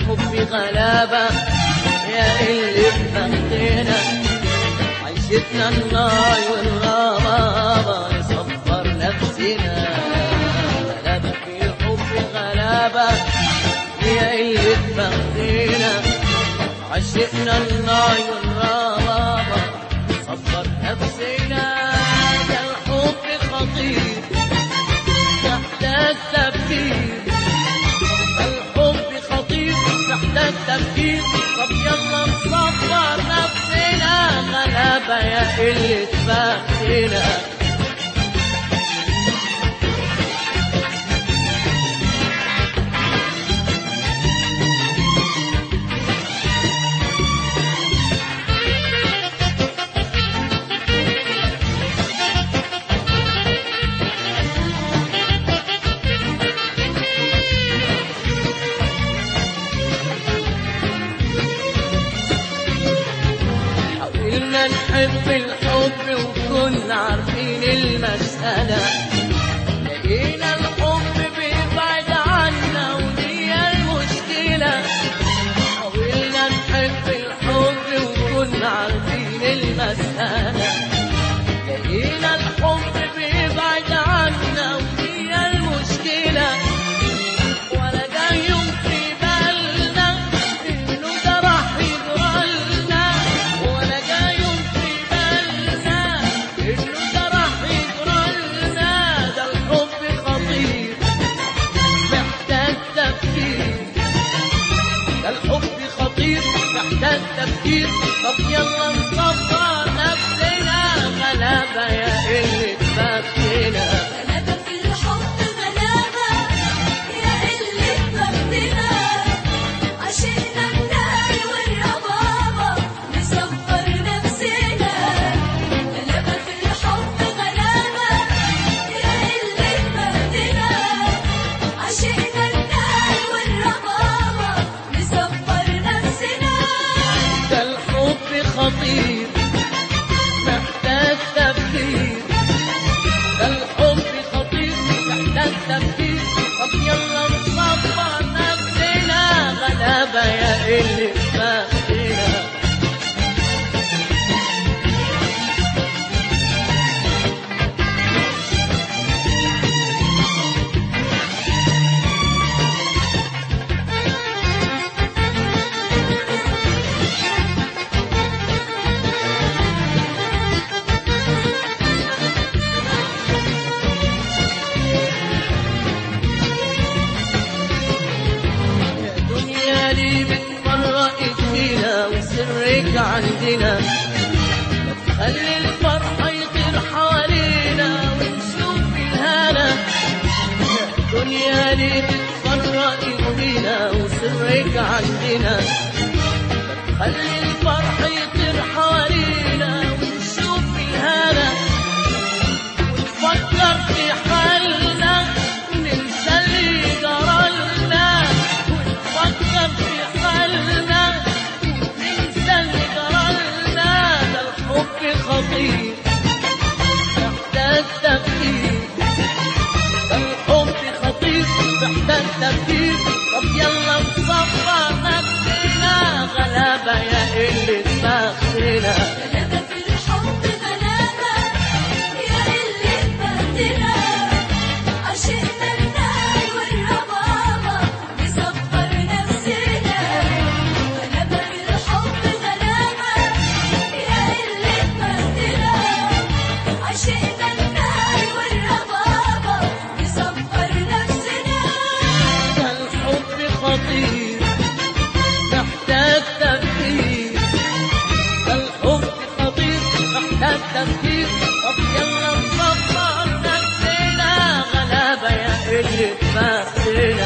الحب غلابة يا اللي بختنا عيشتنا النار والغرابة نصبر نفسنا غلابة في الحب غلابة يا اللي بختنا عشقنا النار والغرابة صبر نفسنا ده الحب خطير تحتاج تفكير الحب خطير تحتاج تفكير طب يلا نصبر نفسنا غلابة يا اللي تفكرنا حاولنا نحب الحب وكنا عارفين المسألة لقينا الحب بيبعد عنا ودي المشكلة حاولنا نحب الحب وكنا عارفين المسألة لقينا الحب بيبعد عنا ودي المشكلة ولا ده يوم في بالنا انه ده راح يجرالنا ولا ده يوم في بالنا انه ده راح يجرالنا ده الحب خطير محتاج تفكير ده الحب خطير محتاج تفكير طب يلا نصبر نفسنا غلابة يا اللي تفكرنا غلابة في الحب غلابة يا اللي بختنا عشقنا النار والربابة نصبر نفسنا غلابة في الحب غلابة يا اللي بختنا عشقنا النار والربابة نصبر نفسنا ده الحب خطير محتاج تفكير ده الحب خطير محتاج تفكير طب يلا نصبر نفسنا غلابة يا اللي فاكرنا يا دنيا لي بتفرقك فينا وسرك عندنا ما تخلي الفرحة يطير حوالينا ونشوف الهنا يا دنيا لي بتفرقك فينا وسرك عندنا ما تخلي الفرحة يطير حوالينا ونشوف الهنا ونفكر في حالنا وننسى اللي جرالنا ونفكر في حالنا وننسى اللي جرالنا ده الحب خطير محتاج تفكير ده الحب خطير محتاج تفكير طب يلا نصبر نفسنا غلابة يا اللي تفكرنا غلابة في الحب غلابة يا اللي بختنا عشقنا النار والربابة نصبر نفسنا غلابة في الحب غلابة يا اللي بختنا عشقنا النار والربابة نصبر نفسنا ده الحب خطير محتاج تفكير ده الحب خطير محتاج تفكير طب يلا نصبر نفسنا غلابة يا اللي تفكرنا